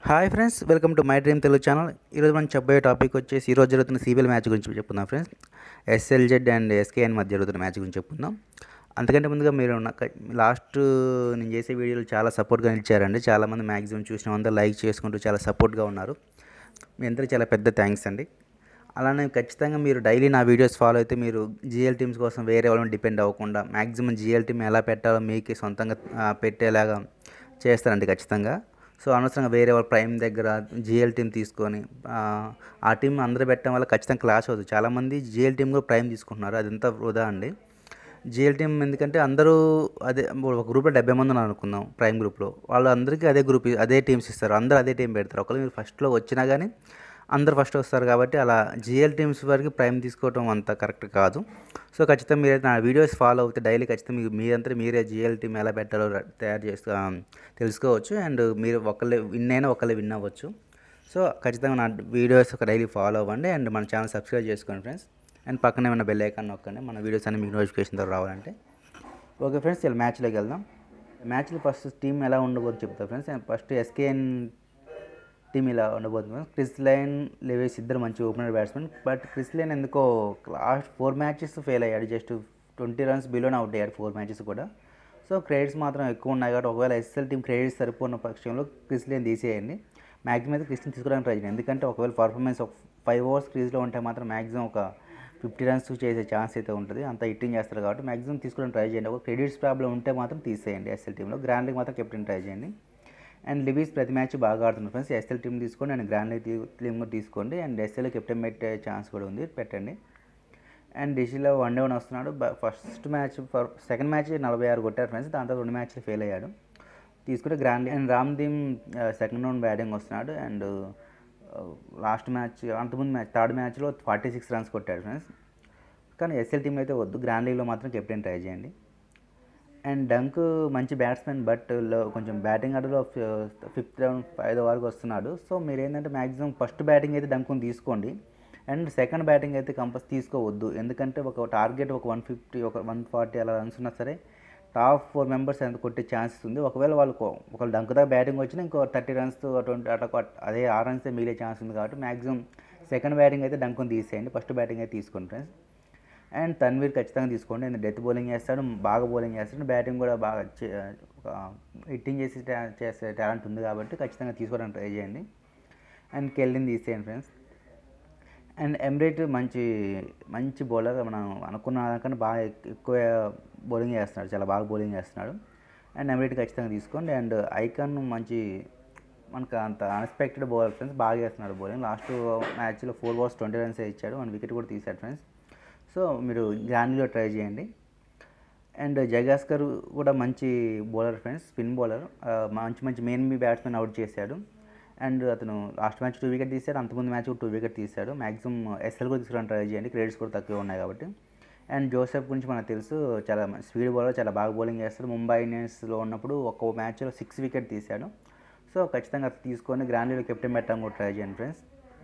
hi friends welcome to my dream Telugu channel ఈరోజు మనం చెప్పబోయే టాపిక్ వచ్చేసి ఈరోజు జరుగుతున్న సిబిఎల్ మ్యాచ్ గురించి చెప్పుకుందాం ఫ్రెండ్స్ ఎస్ఎల్జెడ్ అండ్ ఎస్కేఎన్ మధ్య జరుగుతున్న మ్యాచ్ గురించి చెప్పుకుందాం అంతకంటే ముందుగా మీరు నాకు లాస్ట్ నేను చేసే వీడియోలు చాలా సపోర్ట్గా నిలిచారండి చాలామంది మ్యాక్సిమం చూసిన అందరూ లైక్ చేసుకుంటూ చాలా సపోర్ట్గా ఉన్నారు మీ అందరికీ చాలా పెద్ద థ్యాంక్స్ అండి అలానే ఖచ్చితంగా మీరు డైలీ నా వీడియోస్ ఫాలో అయితే మీరు జిఎల్ టీమ్స్ కోసం వేరే వాళ్ళని డిపెండ్ అవ్వకుండా మ్యాక్సిమం జిఎల్ టీమ్ ఎలా పెట్టాలో మీకు సొంతంగా ఆ, పెట్టేలాగా చేస్తారండి ఖచ్చితంగా సో అనవసరంగా వేరే వాళ్ళ ప్రైమ్ దగ్గర జిఎల్ టీం తీసుకొని ఆ, ఆ టీం అందరూ పెట్టడం వల్ల ఖచ్చితంగా క్లాష్ అవుతుంది చాలామంది జిఎల్ టీం కూడా ప్రైమ్ తీసుకుంటున్నారు అదంతా వృధా అండి జిఎల్ టీం ఎందుకంటే అందరూ అదే ఒక గ్రూప్లో డెబ్బై మంది ఉన్నారు అనుకుందాం ప్రైమ్ గ్రూప్లో వాళ్ళు అందరికీ అదే గ్రూప్ అదే టీమ్స్ ఇస్తారు అందరూ అదే టీం పెడతారు ఒకవేళ మీరు ఫస్ట్లో వచ్చినా కానీ అందరు ఫస్ట్ వస్తారు కాబట్టి అలా జిఎల్ టీమ్స్ వరకు ప్రైమ్ తీసుకోవడం అంత కరెక్ట్ కాదు సో ఖచ్చితంగా మీరు నా వీడియోస్ ఫాలో అవుతే డైలీ ఖచ్చితంగా మీకు మీరంతా మీరే జిఎల్ టీమ్ ఎలా పెట్టాలో ర- తయారు చేస్తూ ఆ, తెలుసుకోవచ్చు అండ్ మీరు ఒకళ్ళే విన్ అయినా ఒకళ్ళే విన్ అవ్వచ్చు సో ఖచ్చితంగా నా వీడియోస్ ఒక డైలీ ఫాలో అవ్వండి అండ్ మన ఛానల్ సబ్స్క్రైబ్ చేసుకోండి ఫ్రెండ్స్ అండ్ పక్కనే ఉన్న బెల్ ఐకాన్ నొక్కండి మన వీడియోస్ అన్ని మీకు నోటిఫికేషన్ ద్వారా రావాలంటే ఓకే ఫ్రెండ్స్ ఇలా మ్యాచ్లోకి వెళ్దాం మ్యాచ్లో ఫస్ట్ టీం ఎలా ఉండబోతుందో చెప్తా ఫ్రెండ్స్ ఫస్ట్ ఎస్కేఎన్ టీం ఇలా ఉండబోతుంది క్రిస్ లైన్ లెవెస్ ఇద్దరు మంచి opener batsmen but Chris Lynn ఎందుకో లాస్ట్ ఫోర్ మ్యాచెస్ ఫెయిల్ అయ్యాడు జస్ట్ ట్వంటీ రన్స్ బిలోనే అవుట్ అయ్యాడు ఫోర్ మ్యాచెస్ కూడా సో క్రెడిట్స్ మాత్రం ఎక్కువ ఉన్నాయి కాబట్టి ఒకవేళ ఎస్ఎల్ టీం క్రెడిట్స్ సరిపోయిన పక్షంలో క్రిస్ లైన్ తీసేయండి మ్యాక్సిమం అయితే క్రిస్ని తీసుకోవడానికి ట్రై చేయండి ఎందుకంటే ఒకవేళ పర్ఫార్మెన్స్ ఒక ఫైవ్ ఓవర్స్ క్రీజ్లో ఉంటే మాత్రం మ్యాక్సిమం ఒక ఫిఫ్టీ రన్స్ చేసే ఛాన్స్ అయితే ఉంటుంది అంత హిట్టింగ్ చేస్తారు కాబట్టి మ్యాక్సిమం తీసుకోవడానికి ట్రై చేయండి ఒక క్రెడిట్స్ ప్రాబ్లం ఉంటే మాత్రం తీసేయండి ఎస్ఎల్ టీంలో గ్రాండ్ లీగ్ మాత్రం కెప్టెన్ ట్రై చేయండి అండ్ లివీస్ ప్రతి మ్యాచ్ బాగా ఆడుతున్నారు ఫ్రెండ్స్ ఎస్ఎల్ టీం తీసుకోండి అండ్ గ్రాండ్ లీగ్ టీమ్ కూడా తీసుకోండి అండ్ ఎస్ఎల్ కెప్టెన్ పెట్టే ఛాన్స్ కూడా ఉంది పెట్టండి అండ్ డిషిలో వన్ డే వన్ వస్తున్నాడు ఫస్ట్ మ్యాచ్ సెకండ్ మ్యాచ్ నలభై ఆరు కొట్టారు ఫ్రెండ్స్ దాంతో రెండు మ్యాచ్లు ఫెయిల్ అయ్యాడు తీసుకుంటే grand and Ramdin second round batting వస్తున్నాడు అండ్ లాస్ట్ మ్యాచ్ అంతకుముందు మ్యాచ్ థర్డ్ మ్యాచ్లో ఫార్టీ సిక్స్ రన్స్ కొట్టాడు ఫ్రెండ్స్ కానీ ఎస్ఎల్ టీంలో అయితే వద్దు గ్రాండ్ లీగ్లో మాత్రం కెప్టెన్ ట్రై చేయండి అండ్ డంక్ మంచి బ్యాట్స్మెన్ బట్ లో- కొంచెం బ్యాటింగ్ ఆర్డర్లో ఫిఫ్త్ రౌండ్ ఐదో వరకు వస్తున్నాడు సో మీరు ఏంటంటే మ్యాక్సిమం ఫస్ట్ బ్యాటింగ్ అయితే డంకుని తీసుకోండి అండ్ సెకండ్ బ్యాటింగ్ అయితే కంపల్స్ తీసుకోవద్దు ఎందుకంటే ఒక టార్గెట్ ఒక వన్ ఫిఫ్టీ ఒక వన్ ఫార్టీ అలా రన్స్ ఉన్నా సరే టాప్ ఫోర్ మెంబర్స్ ఎంత కొట్టే ఛాన్సెస్ ఉంది ఒకవేళ వాళ్ళకు ఒకళ్ళు డంక్ దాకా బ్యాటింగ్ వచ్చినా ఇంకో థర్టీ రన్స్ ట్వంటీ అట్లా కొట్- అదే ఆ రన్స్ మిగిలే ఛాన్స్ ఉంది కాబట్టి మ్యాక్సిమం సెకండ్ బ్యాటింగ్ అయితే డంకుని తీసేయండి ఫస్ట్ బ్యాటింగ్ అయితే తీసుకోండి ఫ్రెండ్స్ అండ్ తన్వీర్ ఖచ్చితంగా తీసుకోండి ఆయన డెత్ బౌలింగ్ చేస్తాడు బాగా బౌలింగ్ చేస్తాడు బ్యాటింగ్ కూడా బాగా చే- ఒక హిట్టింగ్ చేసి టా- చేసే టాలెంట్ ఉంది కాబట్టి ఖచ్చితంగా తీసుకోవడానికి ట్రై చేయండి అండ్ కెల్లిని తీసేయండి ఫ్రెండ్స్ అండ్ ఎమ్రేట్ మంచి మంచి బౌలర్ మనం అనుకున్న దానికన్నా బాగా ఎక్- ఎక్కువ బౌలింగ్ చేస్తున్నాడు చాలా బాగా బౌలింగ్ చేస్తున్నాడు అండ్ ఎమ్రేట్ ఖచ్చితంగా తీసుకోండి అండ్ ఐకాన్ మంచి మనకు అంత అన్ఎక్స్పెక్టెడ్ బౌలర్ ఫ్రెండ్స్ బాగా చేస్తున్నాడు బౌలింగ్ లాస్ట్ మ్యాచ్లో ఫోర్ బాల్స్ ట్వంటీ రన్స్ ఇచ్చాడు వన్ వికెట్ కూడా తీశాడు ఫ్రెండ్స్ సో మీరు గ్రాండ్లో ట్రై చేయండి అండ్ జగాస్కర్ కూడా మంచి బౌలర్ ఫ్రెండ్స్ స్పిన్ బౌలర్ మంచి మంచి మెయిన్ మీ బ్యాట్స్మెన్ అవుట్ చేశాడు అండ్ అతను లాస్ట్ మ్యాచ్ టూ వికెట్ తీశాడు అంతకుముందు మ్యాచ్ టూ వికెట్ తీశాడు మ్యాక్సిమం ఎస్ఎల్ కూడా తీసుకోవడానికి ట్రై చేయండి క్రెడిట్స్ కూడా తక్కువ ఉన్నాయి కాబట్టి అండ్ జోసెఫ్ గురించి మనకు తెలుసు చాలా స్పీడ్ బౌలర్ చాలా బాగా బౌలింగ్ చేస్తాడు ముంబై ఇండియన్స్లో ఉన్నప్పుడు ఒక్కో మ్యాచ్లో సిక్స్ వికెట్ తీశాడు సో ఖచ్చితంగా అది తీసుకొని గ్రాండ్లీలో కెప్టెన్ పెట్టడం కూడా ట్రై చేయండి ఫ్రెండ్స్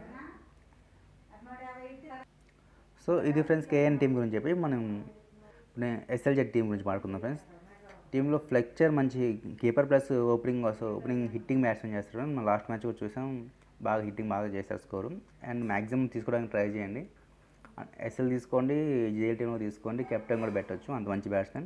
సో ఇది ఫ్రెండ్స్ కేఎన్ టీం గురించి చెప్పి మనం ఇప్పుడు ఎస్ఎల్జెడ్ టీం గురించి మాట్లాడుకుందాం ఫ్రెండ్స్ టీంలో ఫ్లెక్చర్ మంచి keeper plus opening opening hitting batsmen చేస్తారు మనం లాస్ట్ మ్యాచ్ కూడా చూసాం బాగా హిట్టింగ్ బాగా చేశారు స్కోరు అండ్ మ్యాక్సిమం తీసుకోవడానికి ట్రై చేయండి ఎస్ఎల్ తీసుకోండి జేఎల్ టీమ్ తీసుకోండి కెప్టెన్ కూడా పెట్టవచ్చు అంత మంచి బ్యాట్స్మెన్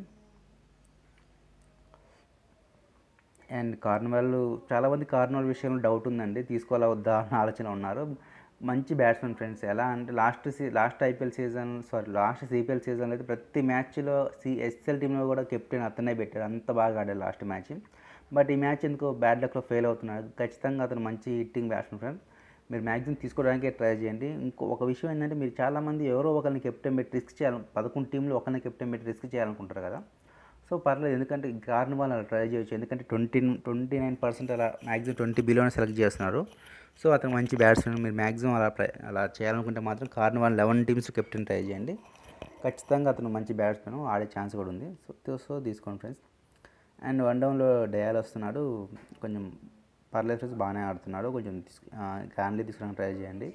అండ్ కార్నవాల్ చాలామంది కార్నవాల్ విషయంలో డౌట్ ఉందండి తీసుకోవాలా వద్దా అని ఆలోచన ఉన్నారు మంచి బ్యాట్స్మెన్ ఫ్రెండ్స్ ఎలా అంటే last C last IPL season sorry last CPL సీజన్లో అయితే ప్రతి మ్యాచ్లో సి ఎస్ఎల్ టీంలో కూడా కెప్టెన్ అతనే పెట్టాడు అంత బాగా ఆడాడు లాస్ట్ మ్యాచ్ బట్ ఈ మ్యాచ్ ఎందుకో బ్యాడ్ లక్లో ఫెయిల్ అవుతున్నాడు ఖచ్చితంగా అతను మంచి హిట్టింగ్ బ్యాట్స్మెన్ ఫ్రెండ్ మీరు మ్యాక్సిమం తీసుకోవడానికి ట్రై చేయండి ఇంకో ఒక విషయం ఏంటంటే మీరు చాలామంది ఎవరో ఒకరిని కెప్టెన్ పెట్టి రిస్క్ చేయాలి పదకొండు టీంలో ఒకరిని కెప్టెన్ పెట్టి రిస్క్ చేయాలనుకుంటారు కదా సో పర్లేదు ఎందుకంటే కారణం వాళ్ళు అలా ట్రై చేయొచ్చు ఎందుకంటే ట్వంటీ ట్వంటీ నైన్ పర్సెంట్ అలా మ్యాక్సిమం ట్వంటీ బిలోనే సెలెక్ట్ చేస్తున్నారు సో అతను మంచి బ్యాట్స్మెన్ మీరు మ్యాక్సిమం అలా ట్రై అలా చేయాలనుకుంటే మాత్రం carnival eleven teams captain try చేయండి ఖచ్చితంగా అతను మంచి బ్యాట్స్మెన్ ఆడే ఛాన్స్ కూడా ఉంది సో సో తీసుకోండి ఫ్రెండ్స్ అండ్ వన్ డౌన్లో డయాల్ వస్తున్నాడు కొంచెం పర్లేదు ఫ్రెండ్స్ బాగానే ఆడుతున్నాడు కొంచెం గ్రాండ్లీ తీసుకోవడానికి ట్రై చేయండి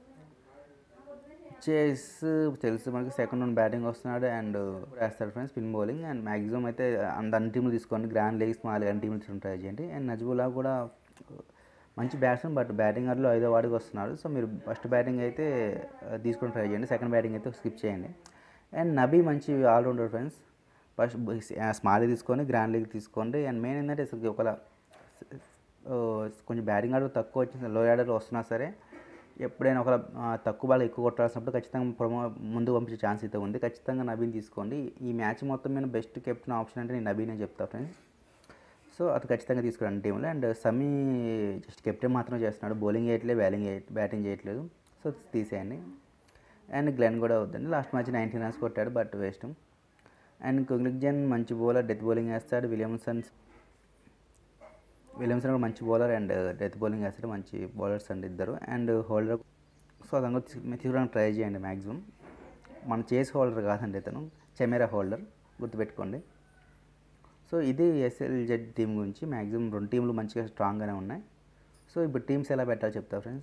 చేస్ తెలుసు మనకి సెకండ్ రౌండ్ బ్యాటింగ్ వస్తున్నాడు అండ్ వేస్తాడు friends spin bowling and maximum అయితే అంత అన్ని టీంలు తీసుకోండి గ్రాండ్ లీగ్స్ మా అన్ని టీంలు తీసుకుని ట్రై చేయండి అండ్ నజ్బుల్లా కూడా మంచి బ్యాట్స్మెన్ బట్ బ్యాటింగ్ ఆర్డర్లో ఐదో వాడికి వస్తున్నాడు సో మీరు ఫస్ట్ బ్యాటింగ్ అయితే ఆ, తీసుకొని ట్రై చేయండి సెకండ్ బ్యాటింగ్ అయితే స్కిప్ చేయండి అండ్ నబీ మంచి all rounder friends first small league తీసుకోండి గ్రాండ్ లీగ్ తీసుకోండి అండ్ మెయిన్ ఏంటంటే అసలు ఒకవేళ ఆ, కొంచెం బ్యాటింగ్ ఆర్డర్ తక్కువ వచ్చిన లో ఆర్డర్లో వస్తున్నా సరే ఎప్పుడైనా ఒక తక్కువ బాల్ ఎక్కువ కొట్టాల్సినప్పుడు ఖచ్చితంగా ప్రమో ముందు పంపించే ఛాన్స్ అయితే ఉంది ఖచ్చితంగా నబీన్ తీసుకోండి ఈ మ్యాచ్ మొత్తం మీద బెస్ట్ కెప్టెన్ ఆప్షన్ అంటే నేను నబీనే చెప్తా ఫ్రెండ్స్ సో అది ఖచ్చితంగా తీసుకురండి టీంలో అండ్ సమీ జస్ట్ కెప్టెన్ మాత్రమే చేస్తున్నాడు బౌలింగ్ చేయట్లేదు బ్యాటింగ్ బ్యాటింగ్ చేయట్లేదు సో తీసేయండి అండ్ గ్లెన్ కూడా వద్దండి లాస్ట్ మ్యాచ్ నైన్టీన్ రన్స్ కొట్టాడు బట్ వేస్ట్ అండ్ కుంగ్లిక్జన్ మంచి బౌలర్ డెత్ బౌలింగ్ వేస్తాడు విలియమ్సన్ విలియమ్సన్ కూడా మంచి బౌలర్ అండ్ డెత్ బౌలింగ్ వేస్తాడు మంచి బౌలర్స్ అండి ఇద్దరు అండ్ హోల్డర్ సో అదంగా తీసుకోవడానికి ట్రై చేయండి మ్యాక్సిమం మన చేస్ హోల్డర్ కాదండి ఇతను కెమెరా హోల్డర్ గుర్తుపెట్టుకోండి సో ఇది ఎస్ఎల్జెడ్ టీం గురించి మ్యాక్సిమం రెండు టీంలు మంచిగా స్ట్రాంగ్గానే ఉన్నాయి సో ఇప్పుడు టీమ్స్ ఎలా పెట్టాలో చెప్తా ఫ్రెండ్స్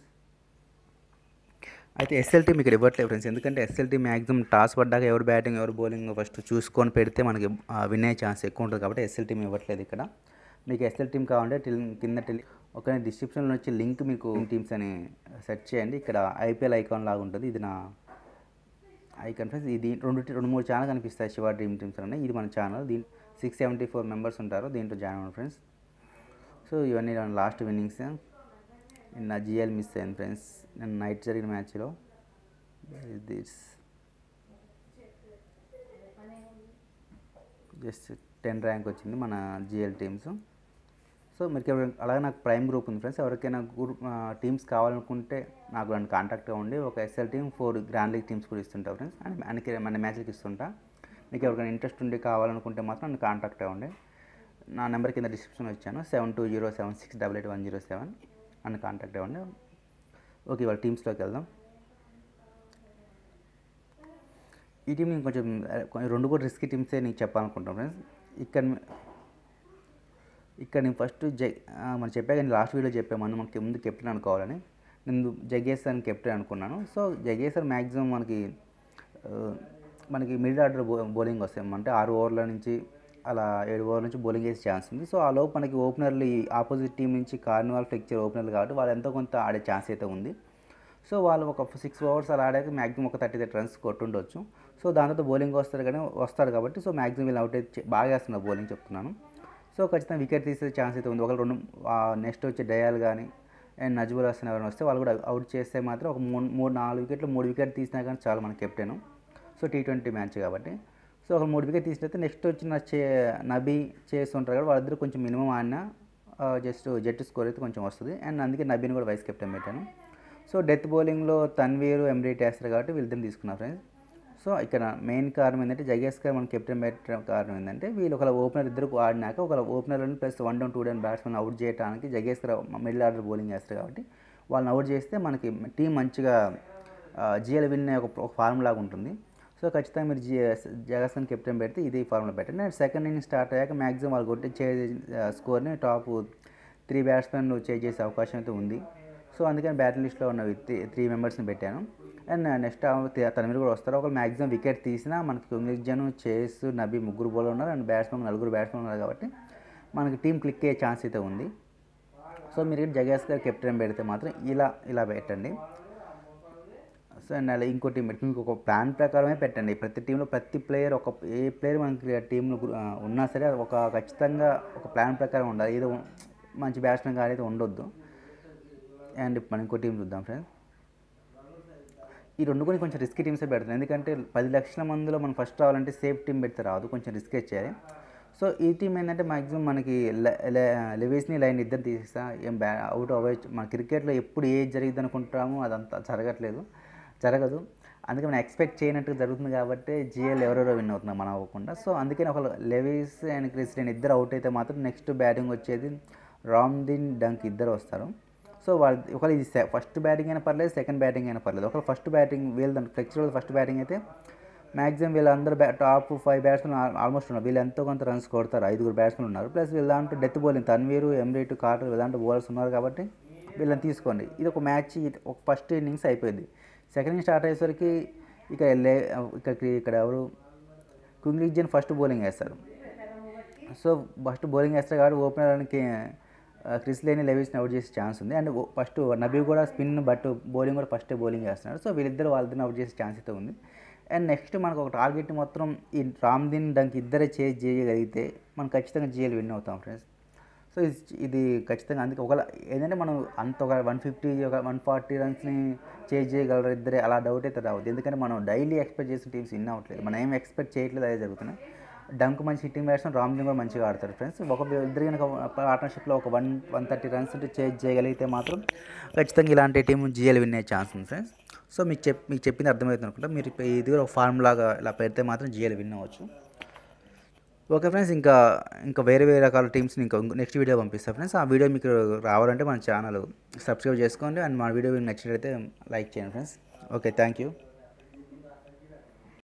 అయితే ఎస్ఎల్ టీం ఇక్కడ ఇవ్వట్లేదు ఫ్రెండ్స్ ఎందుకంటే ఎస్ఎల్ టీం మ్యాక్సిమం టాస్ పడ్డాక ఎవరు బ్యాటింగ్ ఎవరు బౌలింగ్ ఫస్ట్ చూసుకొని పెడితే మనకి విన్ అయ్యే ఛాన్స్ ఎక్కువ ఉంటుంది కాబట్టి ఎస్ఎల్ టీం ఇవ్వట్లేదు ఇక్కడ మీకు ఎస్ఎల్ టీం కావాలంటే టిల్ కింద టెలి ఒక డిస్క్రిప్షన్లో వచ్చి లింక్ మీకు టీమ్స్ అని సెర్చ్ చేయండి ఇక్కడ ఐపీఎల్ ఐకాన్ లాగా ఉంటుంది ఇది నా ఐకాన్ ఫ్రెండ్స్ ఇది రెండు రెండు మూడు ఛానల్ కనిపిస్తాయి శివ డ్రీమ్ టీమ్స్ అని ఇది మన ఛానల్ దీని సిక్స్ సెవెంటీ ఫోర్ మెంబర్స్ ఉంటారు దీంట్లో జాయిన్ అవ్వండి ఫ్రెండ్స్ సో ఇవన్నీ నా లాస్ట్ విన్నింగ్స్ నా జిఎల్ మిస్ అయింది ఫ్రెండ్స్ నేను నైట్ జరిగిన మ్యాచ్లో దిస్ జస్ట్ టెన్ ర్యాంక్ వచ్చింది మన జిఎల్ టీమ్స్ సో మీకు ఎవరు అలాగే నాకు ప్రైమ్ గ్రూప్ ఉంది ఫ్రెండ్స్ ఎవరికైనా గ్రూప్ టీమ్స్ కావాలనుకుంటే నాకు నన్ను కాంటాక్ట్ అవ్వండి ఒక SL team four grand league teams కూడా ఇస్తుంటా ఫ్రెండ్స్ అండ్ మనకి మన మ్యాచ్లకి ఇస్తుంటా మీకు ఎవరికైనా ఇంట్రెస్ట్ ఉండి కావాలనుకుంటే మాత్రం నన్ను కాంటాక్ట్ అవ్వండి నా నెంబర్ కింద డిస్క్రిప్షన్ వచ్చాను seven two zero seven six double eight one zero seven నన్ను కాంటాక్ట్ అవ్వండి ఓకే వాళ్ళ టీమ్స్లోకి వెళ్దాం ఈ టీం నేను కొంచెం ఆ, కొంచెం రెండు కూడా రిస్కీ టీమ్సే నీకు చెప్పాలనుకుంటాను ఫ్రెండ్స్ ఇక్కడ ఇక్కడ నేను ఫస్ట్ జై ఆ, మనం చెప్పా కానీ లాస్ట్ వీడియో చెప్పామని మనకి ముందు కెప్టెన్ అనుకోవాలని నేను జగేష్ అని కెప్టెన్ అనుకున్నాను సో జగేష్ అని మ్యాక్సిమం మనకి ఆ, మనకి మిడిల్ ఆర్డర్ బౌ బౌలింగ్ వస్తాయి అంటే ఆరు ఓవర్ల నుంచి అలా ఏడు ఓవర్ల నుంచి బౌలింగ్ వేసే ఛాన్స్ ఉంది సో ఆ లోపు మనకి ఓపెనర్లు ఈ ఆపోజిట్ టీం నుంచి కార్నివాల్ ఫ్లెక్చర్ ఓపెనర్లు కాబట్టి వాళ్ళు ఎంతో కొంత ఆడే ఛాన్స్ అయితే ఉంది సో వాళ్ళు ఒక సిక్స్ ఓవర్స్ అలా ఆడాక మ్యాక్సిమం ఒక థర్టీ థర్టీ రన్స్ కొట్టుండొచ్చు సో దాంతో బౌలింగ్ వస్తారు కానీ వస్తారు కాబట్టి సో మ్యాక్సిమం వీళ్ళు అవుట్ అయితే బాగా వేస్తున్నారు బౌలింగ్ చెప్తున్నాను సో ఖచ్చితంగా వికెట్ తీసే ఛాన్స్ అయితే ఉంది ఒక రెండు నెక్స్ట్ వచ్చే డయాల్ కానీ అండ్ నజ్బుల్ హసన్ ఎవరైనా వస్తే వాళ్ళు కూడా అవుట్ చేస్తే మాత్రం ఒక మూడు మూడు నాలుగు వికెట్లు మూడు వికెట్ తీసినా కానీ చాలు మన captain so T twenty match కాబట్టి సో ఒక మూడు వికెట్ తీసినైతే నెక్స్ట్ వచ్చిన చే నబీ చేస్తుంటారు కాబట్టి వాళ్ళిద్దరు కొంచెం మినిమం ఆడినా జస్ట్ జట్టు స్కోర్ అయితే కొంచెం వస్తుంది అండ్ అందుకే నబీని కూడా వైస్ కెప్టెన్ పెట్టాను సో డెత్ బౌలింగ్లో తన్వీర్ ఎంబ్రేట్ వేస్తారు కాబట్టి వీళ్ళిద్దరిని తీసుకున్నా ఫ్రెండ్స్ సో ఇక్కడ మెయిన్ కారణం ఏంటంటే జగేస్కర్ మన కెప్టెన్ పెట్టడం కారణం ఏంటంటే వీళ్ళు ఒక ఓపెనర్ ఇద్దరు ఆడినాక ఒక opener plus one down two down batsmen out చేయడానికి జగేస్కర్ మిడిల్ ఆర్డర్ బౌలింగ్ చేస్తారు కాబట్టి వాళ్ళని అవుట్ చేస్తే మనకి టీం మంచిగా జిఎల్ విన్ అయ్యే ఒక ఒక ఫార్మ్ లాగా ఉంటుంది సో ఖచ్చితంగా మీరు జి జగస్కర్ కెప్టెన్ పెడితే ఇది ఫార్ములా పెట్టండి అండ్ సెకండ్ ఇన్నింగ్ స్టార్ట్ అయ్యాక మ్యాక్సిమం వాళ్ళు కొట్టే చే స్కోర్ని టాప్ త్రీ బ్యాట్స్మెన్లు చేజ్ చేసే అవకాశం అయితే ఉంది సో అందుకని బ్యాటింగ్ లిస్ట్లో ఉన్న త్రీ త్రీ మెంబర్స్ని పెట్టాను అండ్ నెక్స్ట్ తన మీద కూడా వస్తారు ఒక మ్యాక్సిమం వికెట్ తీసినా మనకి కుంగ్లిజన్ చేస్ నబీ ముగ్గురు బౌలర్ ఉన్నారు అండ్ బ్యాట్స్మెన్ నలుగురు బ్యాట్స్మెన్ ఉన్నారు కాబట్టి మనకి టీం క్లిక్ అయ్యే ఛాన్స్ అయితే ఉంది సో మీరు జగేష్ గారు కెప్టెన్ పెడితే మాత్రం ఇలా ఇలా పెట్టండి సో అండ్ అలా ఇంకో టీం పెట్టి మీకు ఒక ప్లాన్ ప్రకారమే పెట్టండి ప్రతి టీంలో ప్రతి ప్లేయర్ ఒక ఏ ప్లేయర్ మనకి టీంలో ఉన్నా సరే అది ఒక ఖచ్చితంగా ఒక ప్లాన్ ప్రకారం ఉండాలి ఏదో మంచి బ్యాట్స్మెన్ కానీ అయితే ఉండొద్దు అండ్ ఇప్పుడు మనం ఇంకో టీం చూద్దాం ఫ్రెండ్స్ ఈ రెండు కూడా కొంచెం రిస్కీ టీమ్సే పెడతాను ఎందుకంటే పది లక్షల మందిలో మనం ఫస్ట్ రావాలంటే సేఫ్ టీం పెడితే రాదు కొంచెం రిస్క్ ఇచ్చేయాలి సో ఈ టీం ఏంటంటే మాక్సిమం మనకి లెవీస్ని లైన్ ఇద్దరు తీసేస్తా ఏం బ్యా అవుట్ అవాయిడ్ మన క్రికెట్లో ఎప్పుడు ఏది జరిగింది అనుకుంటామో అదంతా జరగట్లేదు జరగదు అందుకే మనం ఎక్స్పెక్ట్ చేయనట్టుగా జరుగుతుంది కాబట్టి జిఎల్ ఎవరెవరో విన్ అవుతున్నాం మనం అవ్వకుండా సో అందుకని ఒక లెవీస్ అండ్ క్రిస్టియన్ ఇద్దరు అవుట్ అయితే మాత్రం నెక్స్ట్ బ్యాటింగ్ వచ్చేది రామ్దిన్ డంక్ ఇద్దరు వస్తారు సో వాళ్ళు ఒకవేళ ఇది ఫస్ట్ బ్యాటింగ్ అయినా పర్లేదు సెకండ్ బ్యాటింగ్ అయినా పర్లేదు ఒకవేళ ఫస్ట్ బ్యాటింగ్ వీళ్ళ ఫ్లెక్చర్ ఫస్ట్ బ్యాటింగ్ అయితే మ్యాక్సిమం వీళ్ళందరూ బ్యా టాప్ ఫైవ్ బ్యాట్స్మెన్ ఆల్మోస్ట్ ఉన్నారు వీళ్ళు ఎంతో కొంత రన్స్ కొడతారు ఐదుగురు బ్యాట్స్మెన్ ఉన్నారు ప్లస్ వీళ్ళ దాంట్లో death bowling Tanvir Emrit Carter వీళ్ళ దాంట్లో బౌలర్స్ ఉన్నారు కాబట్టి వీళ్ళని తీసుకోండి ఇది ఒక మ్యాచ్ ఒక ఫస్ట్ ఇన్నింగ్స్ అయిపోయింది సెకండ్ ఇన్నింగ్ స్టార్ట్ అయ్యేసరికి ఇక లే ఇక్కడ ఇక్కడ ఎవరు కుంగ్లిజన్ ఫస్ట్ బౌలింగ్ వేస్తారు సో ఫస్ట్ బౌలింగ్ వేస్తారు కాబట్టి ఓపెనర్ అని క్రిస్ లేని లెవీస్ని అవుట్ చేసే ఛాన్స్ ఉంది అండ్ ఫస్ట్ నబీ కూడా స్పిన్ బట్ బౌలింగ్ కూడా ఫస్ట్ బౌలింగ్ చేస్తున్నారు సో వీళ్ళిద్దరు వాళ్ళిద్దరిని అవుట్ చేసే ఛాన్స్ అయితే ఉంది అండ్ నెక్స్ట్ మనకు ఒక టార్గెట్ మొత్తం ఈ రామ్దీన్ డంక్ ఇద్దరే చేజ్ చేయగలిగితే మనం ఖచ్చితంగా జిఎల్ విన్ అవుతాం ఫ్రెండ్స్ సో ఇది ఇది ఖచ్చితంగా అందుకే ఒకవేళ ఏంటంటే మనం అంత ఒక వన్ ఫిఫ్టీ ఒక వన్ ఫార్టీ రన్స్ని చేజ్ చేయగలరు ఇద్దరే అలా డౌట్ అయితే రావద్దు ఎందుకంటే మనం డైలీ ఎక్స్పెక్ట్ చేసిన టీమ్స్ విన్ అవ్వట్లేదు మనం ఏం ఎక్స్పెక్ట్ చేయట్లేదు అదే జరుగుతున్నాయి డంక్ మంచి హిట్టింగ్ బ్యాట్స్మెన్ రామ్లింగ్ కూడా మంచిగా ఆడతారు ఫ్రెండ్స్ ఒక ఇద్దరు కనుక పార్ట్నర్షిప్లో ఒక one one thirty runs chase చేయగలిగితే మాత్రం ఖచ్చితంగా ఇలాంటి టీం జిఎల్ విన్ అయ్యే ఛాన్స్ ఉంది ఫ్రెండ్స్ సో మీకు చెప్ మీకు చెప్పింది అర్థమవుతుంది అనుకుంటా మీరు ఇది కూడా ఒక ఫార్మ్ లాగా ఇలా పెడితే మాత్రం జిఎల్ విన్ అవ్వచ్చు ఓకే ఫ్రెండ్స్ ఇంకా ఇంకా వేరే వేరే రకాల టీమ్స్ని ఇంకా నెక్స్ట్ వీడియో పంపిస్తాను ఫ్రెండ్స్ ఆ వీడియో మీకు రావాలంటే మన ఛానల్ సబ్స్క్రైబ్ చేసుకోండి అండ్ మా వీడియో మీకు నచ్చినట్లయితే లైక్ చేయండి ఫ్రెండ్స్ ఓకే థ్యాంక్ యూ